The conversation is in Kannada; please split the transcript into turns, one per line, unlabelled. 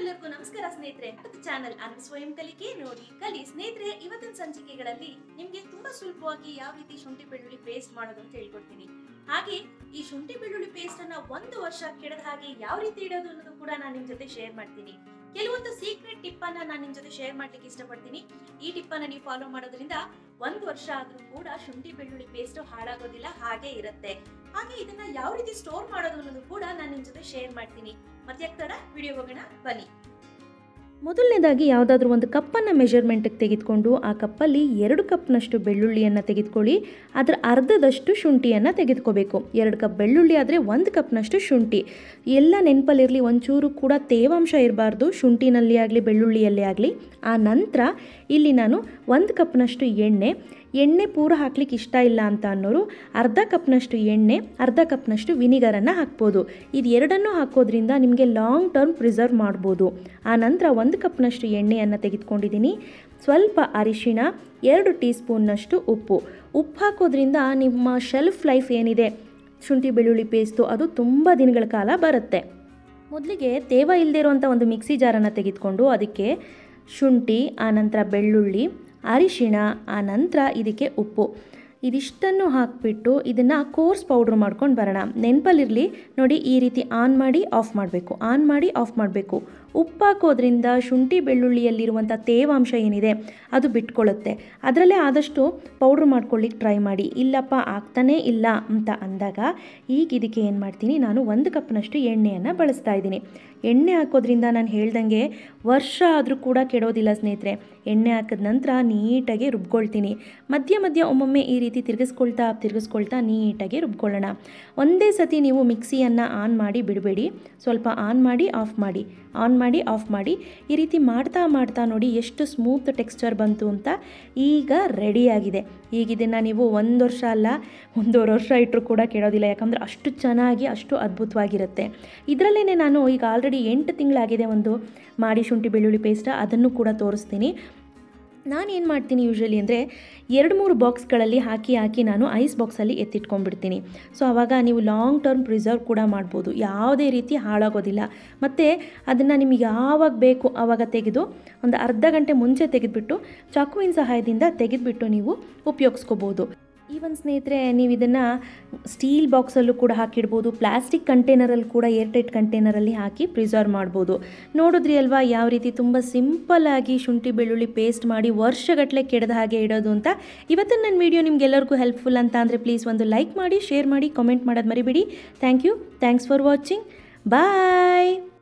ಎಲ್ಲರಿಗೂ ನಮಸ್ಕಾರ ಸ್ನೇಹಿತರೆ ಮತ್ತು ಚಾನಲ್ ಅನು ಸ್ವಯಂ ಕಲಿಕೆ ನೋಡಿ ಕಲಿ ಸ್ನೇಹಿತರೆ ಇವತ್ತಿನ ಸಂಚಿಕೆಗಳಲ್ಲಿ ನಿಮ್ಗೆ ತುಂಬಾ ಸುಲಭವಾಗಿ ಯಾವ ರೀತಿ ಶುಂಠಿ ಬೆಳ್ಳುಳ್ಳಿ ಪೇಸ್ಟ್ ಮಾಡೋದು ಅಂತ ಹೇಳ್ಕೊಡ್ತೀನಿ ಹಾಗೆ ಈ ಶುಂಠಿ ಬೆಳ್ಳುಳ್ಳಿ ಪೇಸ್ಟ್ ಅನ್ನ ಒಂದು ವರ್ಷ ಕೆಡದ ಹಾಗೆ ಯಾವ ರೀತಿ ಇಡೋದು ಅನ್ನೋದು ಕೂಡ ನಾನು ನಿಮ್ ಜೊತೆ ಶೇರ್ ಮಾಡ್ತೀನಿ ಕೆಲವೊಂದು ಸೀಕ್ರೆಟ್ ಟಿಪ್ ಅನ್ನ ನಾನು ನಿಮ್ ಜೊತೆ ಶೇರ್ ಮಾಡ್ಲಿಕ್ಕೆ ಇಷ್ಟಪಡ್ತೀನಿ ಈ ಟಿಪ್ ಅನ್ನ ನೀವು ಫಾಲೋ ಮಾಡೋದ್ರಿಂದ ಒಂದು ವರ್ಷ ಆದ್ರೂ ಕೂಡ ಶುಂಠಿ ಬೆಳ್ಳುಳ್ಳಿ ಪೇಸ್ಟ್ ಹಾಳಾಗೋದಿಲ್ಲ ಹಾಗೆ ಇರುತ್ತೆ ಹಾಗೆ ಇದನ್ನ ಯಾವ ರೀತಿ ಸ್ಟೋರ್ ಮಾಡೋದು ಅನ್ನೋದು ಕೂಡ ನಾನು ನಿಮ್ ಜೊತೆ ಶೇರ್ ಮಾಡ್ತೀನಿ ಮತ್ತೆ ಯಾಕ್ ತಡ ವಿಡಿಯೋ ಹೋಗೋಣ ಬನ್ನಿ
ಮೊದಲನೇದಾಗಿ ಯಾವುದಾದ್ರೂ ಒಂದು ಕಪ್ಪನ್ನು ಮೆಷರ್ಮೆಂಟಿಗೆ ತೆಗೆದುಕೊಂಡು ಆ ಕಪ್ಪಲ್ಲಿ ಎರಡು ಕಪ್ನಷ್ಟು ಬೆಳ್ಳುಳ್ಳಿಯನ್ನು ತೆಗೆದುಕೊಳ್ಳಿ ಅದರ ಅರ್ಧದಷ್ಟು ಶುಂಠಿಯನ್ನು ತೆಗೆದುಕೋಬೇಕು ಎರಡು ಕಪ್ ಬೆಳ್ಳುಳ್ಳಿ ಆದರೆ ಒಂದು ಕಪ್ನಷ್ಟು ಶುಂಠಿ ಎಲ್ಲ ನೆನಪಲ್ಲಿರಲಿ ಒಂಚೂರು ಕೂಡ ತೇವಾಂಶ ಇರಬಾರ್ದು ಶುಂಠಿನಲ್ಲಿ ಆಗಲಿ ಬೆಳ್ಳುಳ್ಳಿಯಲ್ಲಿ ಆಗಲಿ ಆ ನಂತರ ಇಲ್ಲಿ ನಾನು ಒಂದು ಕಪ್ನಷ್ಟು ಎಣ್ಣೆ ಎಣ್ಣೆ ಪೂರ ಹಾಕ್ಲಿಕ್ಕೆ ಇಷ್ಟ ಇಲ್ಲ ಅಂತ ಅನ್ನೋರು ಅರ್ಧ ಕಪ್ನಷ್ಟು ಎಣ್ಣೆ ಅರ್ಧ ಕಪ್ನಷ್ಟು ವಿನಿಗರನ್ನು ಹಾಕ್ಬೋದು ಇದು ಎರಡನ್ನೂ ಹಾಕೋದ್ರಿಂದ ನಿಮಗೆ ಲಾಂಗ್ ಟರ್ಮ್ ಪ್ರಿಸರ್ವ್ ಮಾಡ್ಬೋದು ಆ ನಂತರ ಒಂದು ಕಪ್ನಷ್ಟು ಎಣ್ಣೆಯನ್ನು ತೆಗೆದುಕೊಂಡಿದ್ದೀನಿ ಸ್ವಲ್ಪ ಅರಿಶಿಣ ಎರಡು ಟೀ ಸ್ಪೂನ್ನಷ್ಟು ಉಪ್ಪು ಉಪ್ಪು ಹಾಕೋದ್ರಿಂದ ನಿಮ್ಮ ಶೆಲ್ಫ್ ಲೈಫ್ ಏನಿದೆ ಶುಂಠಿ ಬೆಳ್ಳುಳ್ಳಿ ಪೇಸ್ಟು ಅದು ತುಂಬ ದಿನಗಳ ಕಾಲ ಬರುತ್ತೆ ಮೊದಲಿಗೆ ತೇವ ಇಲ್ಲದೆ ಇರುವಂಥ ಒಂದು ಮಿಕ್ಸಿ ಜಾರನ್ನು ತೆಗೆದುಕೊಂಡು ಅದಕ್ಕೆ ಶುಂಠಿ ಆನಂತರ ಬೆಳ್ಳುಳ್ಳಿ ಅರಿಶಿಣ ಆ ನಂತರ ಇದಕ್ಕೆ ಉಪ್ಪು ಇದಿಷ್ಟನ್ನು ಹಾಕಿಬಿಟ್ಟು ಇದನ್ನು ಕೋರ್ಸ್ ಪೌಡ್ರ್ ಮಾಡ್ಕೊಂಡು ಬರೋಣ ನೆನಪಲ್ಲಿರಲಿ ನೋಡಿ ಈ ರೀತಿ ಆನ್ ಮಾಡಿ ಆಫ್ ಮಾಡಬೇಕು ಆನ್ ಮಾಡಿ ಆಫ್ ಮಾಡಬೇಕು ಉಪ್ಪು ಹಾಕೋದ್ರಿಂದ ಶುಂಠಿ ಬೆಳ್ಳುಳ್ಳಿಯಲ್ಲಿರುವಂಥ ತೇವಾಂಶ ಏನಿದೆ ಅದು ಬಿಟ್ಕೊಳ್ಳುತ್ತೆ ಅದರಲ್ಲೇ ಆದಷ್ಟು ಪೌಡ್ರ್ ಮಾಡ್ಕೊಳ್ಳಿಕ್ಕೆ ಟ್ರೈ ಮಾಡಿ ಇಲ್ಲಪ್ಪ ಆಗ್ತಾನೇ ಇಲ್ಲ ಅಂತ ಅಂದಾಗ ಈಗ ಇದಕ್ಕೆ ಏನು ಮಾಡ್ತೀನಿ ನಾನು ಒಂದು ಕಪ್ನಷ್ಟು ಎಣ್ಣೆಯನ್ನು ಬಳಸ್ತಾ ಇದ್ದೀನಿ ಎಣ್ಣೆ ಹಾಕೋದ್ರಿಂದ ನಾನು ಹೇಳ್ದಂಗೆ ವರ್ಷ ಆದರೂ ಕೂಡ ಕೆಡೋದಿಲ್ಲ ಸ್ನೇಹಿತರೆ ಎಣ್ಣೆ ಹಾಕಿದ ನಂತರ ನೀಟಾಗಿ ರುಬ್ಕೊಳ್ತೀನಿ ಮಧ್ಯ ಮಧ್ಯ ಒಮ್ಮೊಮ್ಮೆ ಈ ರೀತಿ ತಿರುಗಿಸ್ಕೊಳ್ತಾ ತಿರುಗಿಸ್ಕೊಳ್ತಾ ನೀಟಾಗಿ ರುಬ್ಕೊಳ್ಳೋಣ ಒಂದೇ ಸತಿ ನೀವು ಮಿಕ್ಸಿಯನ್ನು ಆನ್ ಮಾಡಿ ಬಿಡಬೇಡಿ ಸ್ವಲ್ಪ ಆನ್ ಮಾಡಿ ಆಫ್ ಮಾಡಿ ಆನ್ ಮಾಡಿ ಆಫ್ ಮಾಡಿ ಈ ರೀತಿ ಮಾಡ್ತಾ ಮಾಡ್ತಾ ನೋಡಿ ಎಷ್ಟು ಸ್ಮೂತ್ ಟೆಕ್ಸ್ಚರ್ ಬಂತು ಅಂತ ಈಗ ರೆಡಿಯಾಗಿದೆ ಈಗ ಇದನ್ನು ನೀವು ಒಂದು ವರ್ಷ ಅಲ್ಲ ಒಂದೂವರೆ ವರ್ಷ ಇಟ್ಟರು ಕೂಡ ಕೆಡೋದಿಲ್ಲ ಯಾಕಂದರೆ ಅಷ್ಟು ಚೆನ್ನಾಗಿ ಅಷ್ಟು ಅದ್ಭುತವಾಗಿರುತ್ತೆ ಇದರಲ್ಲೇ ನಾನು ಈಗ ಆಲ್ರೆಡಿ ಎಂಟು ತಿಂಗಳಾಗಿದೆ ಒಂದು ಮಾಡಿ ಶುಂಠಿ ಬೆಳ್ಳುಳ್ಳಿ ಪೇಸ್ಟ್ ಅದನ್ನು ಕೂಡ ತೋರಿಸ್ತೀನಿ ನಾನು ಏನು ಮಾಡ್ತೀನಿ ಯೂಶ್ವಲಿ ಅಂದರೆ ಎರಡು ಮೂರು ಬಾಕ್ಸ್ಗಳಲ್ಲಿ ಹಾಕಿ ಹಾಕಿ ನಾನು ಐಸ್ ಬಾಕ್ಸಲ್ಲಿ ಎತ್ತಿಟ್ಕೊಂಡ್ಬಿಡ್ತೀನಿ ಸೊ ಆವಾಗ ನೀವು ಲಾಂಗ್ ಟರ್ಮ್ ಪ್ರಿಸರ್ವ್ ಕೂಡ ಮಾಡ್ಬೋದು ಯಾವುದೇ ರೀತಿ ಹಾಳಾಗೋದಿಲ್ಲ ಮತ್ತು ಅದನ್ನು ನಿಮಗೆ ಯಾವಾಗ ಬೇಕು ಆವಾಗ ತೆಗೆದು ಒಂದು ಅರ್ಧ ಗಂಟೆ ಮುಂಚೆ ತೆಗೆದುಬಿಟ್ಟು ಚಾಕುವಿನ ಸಹಾಯದಿಂದ ತೆಗೆದುಬಿಟ್ಟು ನೀವು ಉಪಯೋಗಿಸ್ಕೋಬೋದು ಈವನ್ ಸ್ನೇಹಿತರೆ ನೀವು ಇದನ್ನು ಸ್ಟೀಲ್ ಬಾಕ್ಸಲ್ಲೂ ಕೂಡ ಹಾಕಿಡ್ಬೋದು ಪ್ಲಾಸ್ಟಿಕ್ ಕಂಟೈನರಲ್ಲಿ ಕೂಡ ಏರ್ಟೈಟ್ ಕಂಟೈನರಲ್ಲಿ ಹಾಕಿ ಪ್ರಿಸರ್ವ್ ಮಾಡ್ಬೋದು ನೋಡಿದ್ರಿ ಅಲ್ವಾ ಯಾವ ರೀತಿ ತುಂಬ ಸಿಂಪಲ್ಲಾಗಿ ಶುಂಠಿ ಬೆಳ್ಳುಳ್ಳಿ ಪೇಸ್ಟ್ ಮಾಡಿ ವರ್ಷಗಟ್ಟಲೆ ಕೆಡದ ಹಾಗೆ ಇಡೋದು ಅಂತ ಇವತ್ತಿನ ನನ್ನ ವೀಡಿಯೋ ನಿಮ್ಗೆಲ್ಲರಿಗೂ ಹೆಲ್ಪ್ಫುಲ್ ಅಂತ ಅಂದರೆ ಪ್ಲೀಸ್ ಒಂದು ಲೈಕ್ ಮಾಡಿ ಶೇರ್ ಮಾಡಿ ಕಾಮೆಂಟ್ ಮಾಡೋದು ಮರಿಬೇಡಿ thank you thanks for watching bye